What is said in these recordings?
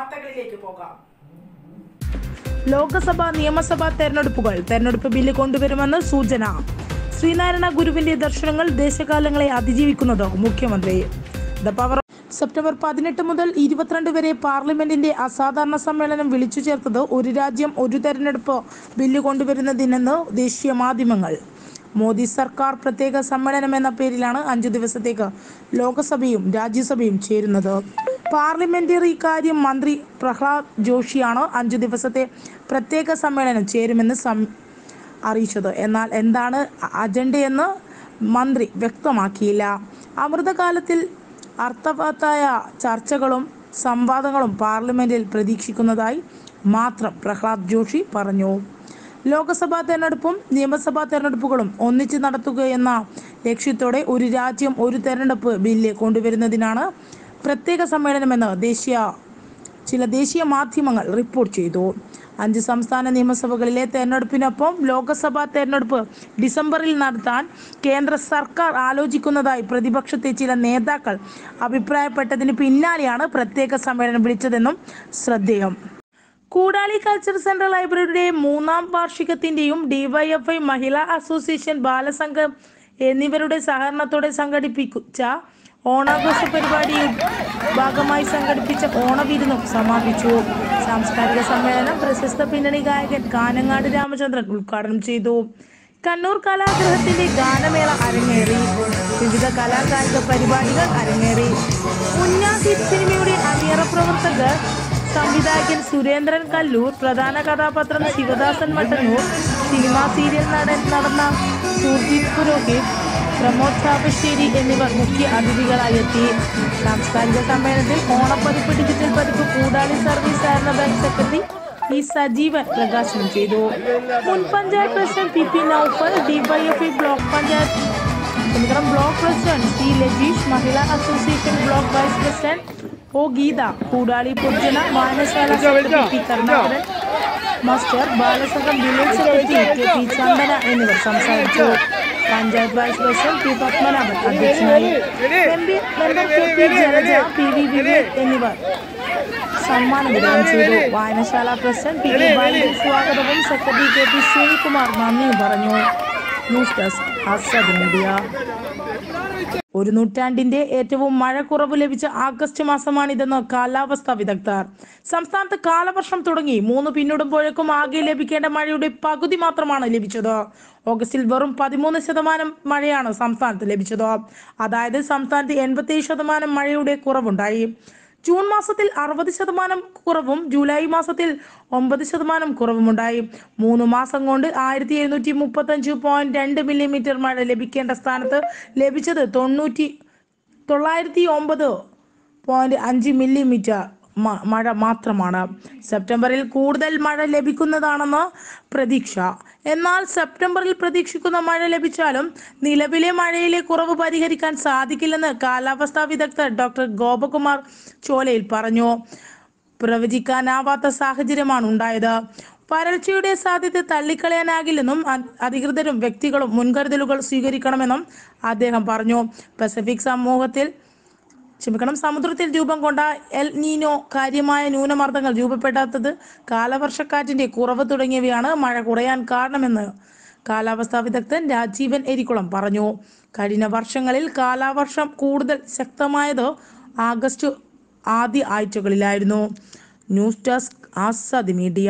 വാർത്തകളിലേക്ക് പോകാം ലോക്സഭാ നിയമസഭാ തെരഞ്ഞെടുപ്പുകൾ തെരഞ്ഞെടുപ്പ് ബില്ല് കൊണ്ടുവരുമെന്ന് സൂചന ശ്രീനാരായണ ഗുരുവിന്റെ ദർശനങ്ങൾ ദേശകാലങ്ങളെ അതിജീവിക്കുന്നത് മുഖ്യമന്ത്രി ദ പവർ സെപ്റ്റംബർ പതിനെട്ട് മുതൽ ഇരുപത്തിരണ്ട് വരെ പാർലമെന്റിന്റെ അസാധാരണ സമ്മേളനം വിളിച്ചു ചേർത്തത് ഒരു രാജ്യം ഒരു തെരഞ്ഞെടുപ്പ് ബില്ല് കൊണ്ടുവരുന്നതിനെന്ന് ദേശീയ മാധ്യമങ്ങൾ മോദി സർക്കാർ പ്രത്യേക സമ്മേളനം എന്ന പേരിലാണ് അഞ്ചു ദിവസത്തേക്ക് ലോക്സഭയും രാജ്യസഭയും ചേരുന്നത് പാർലമെന്ററി കാര്യം മന്ത്രി പ്രഹ്ലാദ് ജോഷിയാണ് അഞ്ചു ദിവസത്തെ പ്രത്യേക സമ്മേളനം ചേരുമെന്ന് സം അറിയിച്ചത് എന്നാൽ എന്താണ് അജണ്ടയെന്ന് മന്ത്രി വ്യക്തമാക്കിയില്ല അമൃതകാലത്തിൽ അർത്ഥവത്തായ ചർച്ചകളും സംവാദങ്ങളും പാർലമെന്റിൽ പ്രതീക്ഷിക്കുന്നതായി മാത്രം പ്രഹ്ലാദ് ജോഷി പറഞ്ഞു ലോക്സഭാ തെരഞ്ഞെടുപ്പും നിയമസഭാ തെരഞ്ഞെടുപ്പുകളും ഒന്നിച്ച് നടത്തുകയെന്ന ലക്ഷ്യത്തോടെ ഒരു രാജ്യം ഒരു തെരഞ്ഞെടുപ്പ് ബില്ല് കൊണ്ടുവരുന്നതിനാണ് പ്രത്യേക സമ്മേളനമെന്ന് ദേശീയ ചില ദേശീയ മാധ്യമങ്ങൾ റിപ്പോർട്ട് ചെയ്തു അഞ്ച് സംസ്ഥാന നിയമസഭകളിലെ തെരഞ്ഞെടുപ്പിനൊപ്പം ലോക്സഭാ തെരഞ്ഞെടുപ്പ് ഡിസംബറിൽ നടത്താൻ കേന്ദ്ര സർക്കാർ ആലോചിക്കുന്നതായി പ്രതിപക്ഷത്തെ ചില നേതാക്കൾ അഭിപ്രായപ്പെട്ടതിന് പിന്നാലെയാണ് പ്രത്യേക സമ്മേളനം വിളിച്ചതെന്നും ശ്രദ്ധേയം കൂടാളി കൾച്ചർ സെന്റർ ലൈബ്രറിയുടെ മൂന്നാം വാർഷികത്തിന്റെയും ഡിവൈഎഫ്ഐ മഹിളാ അസോസിയേഷൻ ബാലസംഘം എന്നിവരുടെ സഹകരണത്തോടെ സംഘടിപ്പിച്ച ഓണാഘോഷ പരിപാടിയുടെ ഭാഗമായി സംഘടിപ്പിച്ച ഓണവിരുന്നും സമാപിച്ചു സാംസ്കാരിക സമ്മേളനം പ്രശസ്ത പിന്നണി ഗായകൻ കാനങ്ങാട് രാമചന്ദ്രൻ ഉദ്ഘാടനം ചെയ്തു കണ്ണൂർ കലാഗ്രഹത്തിന്റെ ഗാനമേള അരങ്ങേറി വിവിധ കലാകായിക പരിപാടികൾ അരങ്ങേറി ഉന്നാസി സിനിമയുടെ അണിയറ പ്രവർത്തകർ സംവിധായകൻ സുരേന്ദ്രൻ കല്ലൂർ പ്രധാന കഥാപാത്രം ശിവദാസൻ മട്ടന്നൂർ സിനിമാ സീരിയൽ നടൻ നടന്ന സുർജിത് പുരോഹിത് പ്രമോദ് ചാപ്പശ്ശേരി എന്നിവർ മുഖ്യ അതിഥികളായി എത്തി സാംസ്കാരിക സമ്മേളനത്തിൽ ഓണപ്പതിപ്പ് ഡിജിറ്റൽ പതിപ്പ് കൂടാളി സർവീസ് സഹകരണ ബാങ്ക് സെക്രട്ടറി ഇ സജീവൻ പ്രകാശനം ചെയ്തു മുൻ panchayat president P P Noufal DYFI block panchayat ക്ഷമിക്കണം block president C Lajeesh Mahila association block vice president O Geetha Koodali പൊതുജന വായനശാല secretary P Karunakaran master Balasangham village secretary K P Chandana എന്നിവർ സംസാരിച്ചു panchayat vice president P Padmanabhan അധ്യക്ഷനായി M P member K P Jalaja P V Vivek എന്നിവർ സമ്മാനം വിതരണം ചെയ്തു വായനശാല പ്രസിഡന്റ് പി കെ ബാലൻ സ്വാഗതവും സെക്രട്ടറി കെ പി ശ്രീകുമാർ നന്ദിയും പറഞ്ഞു ന്യൂസ് ഡെസ്ക് ആസാദ് മീഡിയ ഒരു നൂറ്റാണ്ടിന്റെ ഏറ്റവും മഴ കുറവ് ലഭിച്ച ആഗസ്റ്റ് മാസമാണിതെന്ന് കാലാവസ്ഥാ വിദഗ്ധർ സംസ്ഥാനത്ത് കാലവർഷം തുടങ്ങി മൂന്ന് പിന്നിടുമ്പോഴേക്കും ആകെ ലഭിക്കേണ്ട മഴയുടെ പകുതി മാത്രമാണ് ലഭിച്ചത് ഓഗസ്റ്റിൽ വെറും പതിമൂന്ന് ശതമാനം മഴയാണ് സംസ്ഥാനത്ത് ലഭിച്ചത് അതായത് സംസ്ഥാനത്ത് എൺപത്തി ശതമാനം മഴയുടെ കുറവുണ്ടായി ജൂൺ മാസത്തിൽ അറുപത് ശതമാനം കുറവും ജൂലൈ മാസത്തിൽ ഒമ്പത് ശതമാനം കുറവുമുണ്ടായി മൂന്ന് മാസം കൊണ്ട് ആയിരത്തി എഴുന്നൂറ്റി മുപ്പത്തഞ്ച് പോയിന്റ് രണ്ട് മില്ലിമീറ്റർ മഴ ലഭിക്കേണ്ട സ്ഥാനത്ത് ലഭിച്ചത് തൊണ്ണൂറ്റി തൊള്ളായിരത്തി ഒമ്പത് പോയിന്റ് അഞ്ച് മില്ലിമീറ്റർ മ- മഴ മാത്രമാണ് സെപ്റ്റംബറിൽ കൂടുതൽ മഴ ലഭിക്കുന്നതാണെന്ന് പ്രതീക്ഷ എന്നാൽ സെപ്റ്റംബറിൽ പ്രതീക്ഷിക്കുന്ന മഴ ലഭിച്ചാലും നിലവിലെ മഴയിലെ കുറവ് പരിഹരിക്കാൻ സാധിക്കില്ലെന്ന് കാലാവസ്ഥാ വിദഗ്ധർ ഡോക്ടർ ഗോപകുമാർ ചോലയിൽ പറഞ്ഞു പ്രവചിക്കാനാവാത്ത സാഹചര്യമാണ് ഉണ്ടായത് വരൾച്ചയുടെ സാധ്യത തള്ളിക്കളയാനാകില്ലെന്നും അ- അധികൃതരും വ്യക്തികളും മുൻകരുതലുകൾ സ്വീകരിക്കണമെന്നും അദ്ദേഹം പറഞ്ഞു പസഫിക് സമൂഹത്തിൽ ക്ഷമിക്കണം സമുദ്രത്തിൽ രൂപം കൊണ്ട എൽ നീനോ കാര്യമായ ന്യൂനമർദ്ദങ്ങൾ രൂപപ്പെടാത്തത് കാലവർഷക്കാറ്റിന്റെ കുറവ് തുടങ്ങിയവയാണ് മഴ കുറയാൻ കാരണമെന്ന് കാലാവസ്ഥാ വിദഗ്ധൻ രാജീവൻ എരിക്കുളം പറഞ്ഞു കഴിഞ്ഞ വർഷങ്ങളിൽ കാലാവർഷം കൂടുതൽ ശക്തമായത് ആഗസ്റ്റ് ആദ്യ ആഴ്ചകളിലായിരുന്നു ന്യൂസ് ഡെസ്ക് ആസാദ് മീഡിയ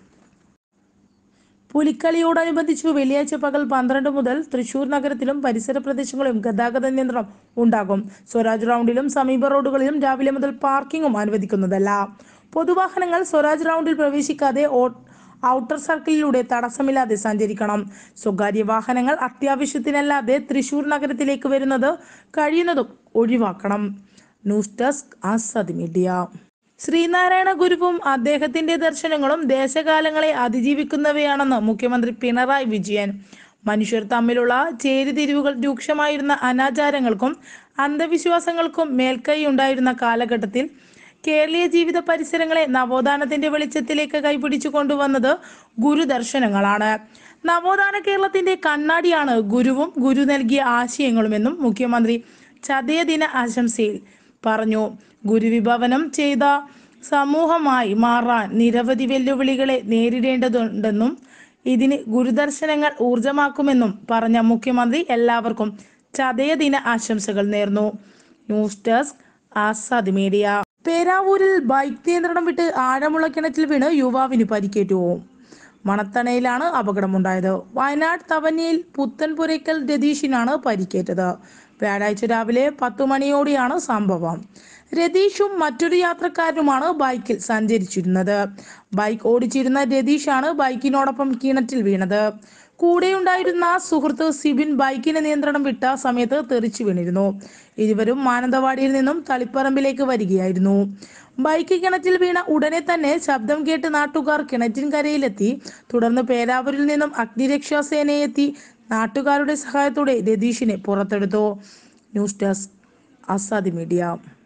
പുലിക്കളിയോടനുബന്ധിച്ചു വെള്ളിയാഴ്ച പകൽ പന്ത്രണ്ട് മുതൽ തൃശൂർ നഗരത്തിലും പരിസര പ്രദേശങ്ങളിലും ഗതാഗത നിയന്ത്രണം ഉണ്ടാകും സ്വരാജ് റൗണ്ടിലും സമീപ റോഡുകളിലും രാവിലെ മുതൽ പാർക്കിംഗും അനുവദിക്കുന്നതല്ല പൊതുവാഹനങ്ങൾ സ്വരാജ് റൗണ്ടിൽ പ്രവേശിക്കാതെ ഓ- ഔട്ടർ സർക്കിളിലൂടെ തടസ്സമില്ലാതെ സഞ്ചരിക്കണം സ്വകാര്യ വാഹനങ്ങൾ അത്യാവശ്യത്തിനല്ലാതെ തൃശൂർ നഗരത്തിലേക്ക് വരുന്നത് കഴിയുന്നതും ഒഴിവാക്കണം news desk Azad media Sreenarayana ഗുരുവും അദ്ദേഹത്തിന്റെ ദർശനങ്ങളും ദേശകാലങ്ങളെ അതിജീവിക്കുന്നവയാണെന്ന് മുഖ്യമന്ത്രി പിണറായി വിജയൻ മനുഷ്യർ തമ്മിലുള്ള ചേരിതിരിവുകൾ രൂക്ഷമായിരുന്ന അനാചാരങ്ങൾക്കും അന്ധവിശ്വാസങ്ങൾക്കും മേൽക്കൈ ഉണ്ടായിരുന്ന കാലഘട്ടത്തിൽ കേരളീയ ജീവിത പരിസരങ്ങളെ നവോത്ഥാനത്തിന്റെ വെളിച്ചത്തിലേക്ക് കൈപിടിച്ചു കൊണ്ടുവന്നത് ഗുരുദർശനങ്ങളാണ് നവോത്ഥാന കേരളത്തിന്റെ കണ്ണാടിയാണ് ഗുരുവും ഗുരു നൽകിയ ആശയങ്ങളുമെന്നും മുഖ്യമന്ത്രി ചതയ ദിന ആശംസയിൽ പറഞ്ഞു ഗുരുവിഭവനം ചെയ്ത സമൂഹമായി മാറാൻ നിരവധി വെല്ലുവിളികളെ നേരിടേണ്ടതുണ്ടെന്നും ഇതിന് ഗുരുദർശനങ്ങൾ ഊർജമാക്കുമെന്നും പറഞ്ഞ മുഖ്യമന്ത്രി എല്ലാവർക്കും ചതയദിന ആശംസകൾ നേർന്നു ന്യൂസ് ഡെസ്ക് ആസാദ് മീഡിയ പേരാവൂരിൽ ബൈക്ക് നിയന്ത്രണം വിട്ട് ആഴമുള്ള കിണറ്റിൽ വീണ് യുവാവിന് പരിക്കേറ്റു മണത്തണയിലാണ് അപകടമുണ്ടായത് വയനാട് തവന്നിയിൽ പുത്തൻപുരയ്ക്കൽ രതീഷിനാണ് പരിക്കേറ്റത് വ്യാഴാഴ്ച രാവിലെ പത്തു മണിയോടെയാണ് സംഭവം രതീഷും മറ്റൊരു യാത്രക്കാരനുമാണ് ബൈക്കിൽ സഞ്ചരിച്ചിരുന്നത് ബൈക്ക് ഓടിച്ചിരുന്ന രതീഷാണ് ബൈക്കിനോടൊപ്പം കിണറ്റിൽ വീണത് കൂടെയുണ്ടായിരുന്ന സുഹൃത്ത് സിബിൻ ബൈക്കിന് നിയന്ത്രണം വിട്ട സമയത്ത് തെറിച്ചു വീണിരുന്നു ഇരുവരും മാനന്തവാടിയിൽ നിന്നും തളിപ്പറമ്പിലേക്ക് വരികയായിരുന്നു ബൈക്ക് കിണറ്റിൽ വീണ ഉടനെ തന്നെ ശബ്ദം കേട്ട് നാട്ടുകാർ കിണറ്റിൻകരയിലെത്തി തുടർന്ന് പേരാവൂരിൽ നിന്നും അഗ്നിരക്ഷാ സേനയെത്തി നാട്ടുകാരുടെ സഹായത്തോടെ രതീഷിനെ പുറത്തെടുത്തു ന്യൂസ് ഡെസ്ക് ആസാദി മീഡിയ